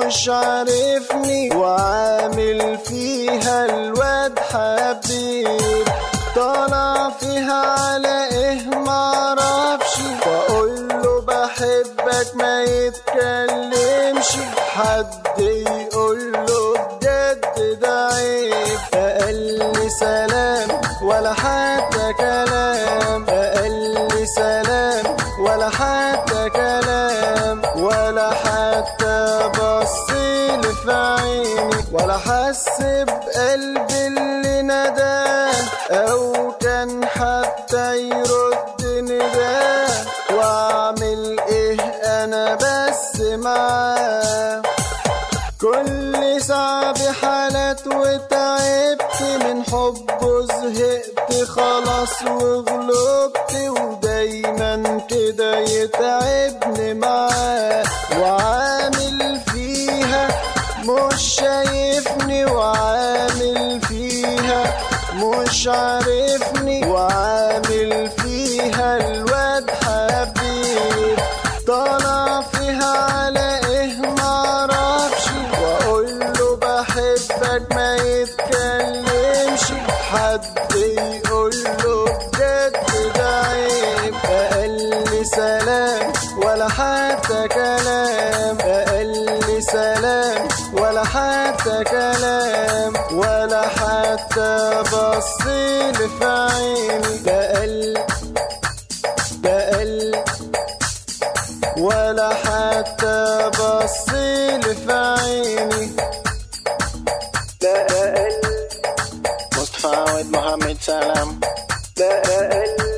مش عارفني وعامل فيها الواد حبيب طالع فيها على ايه معرفش واقول له بحبك ما يتكلمش حد يقول له بجد ده عيب اقل سلام ولا حتى كلام اقل سلام ولا حتى كلام ولا حتى بصيلي في عيني ولا حس بقلبي اللي نداه او كان حتى يرد نداه واعمل ايه انا بس معاه كل ساعة بحالات وتعبت من حبه زهقت خلاص وغلبت ودايما كده يتعبني معاه وعامل فيها مش شايفني وعامل فيها مش عارفني وعامل فيها الواد حبيب طالع فيها على ايه معرفش واقول له بحبك ما يتكلمش حد يقول له بجد ده عيب اقل سلام ولا حتى كلام اقل سلام ولا حتى كلام ولا حتى بصيلي في عيني بقل بقل ولا حتى بصيلي في عيني مصطفى عواد محمد سلام بقل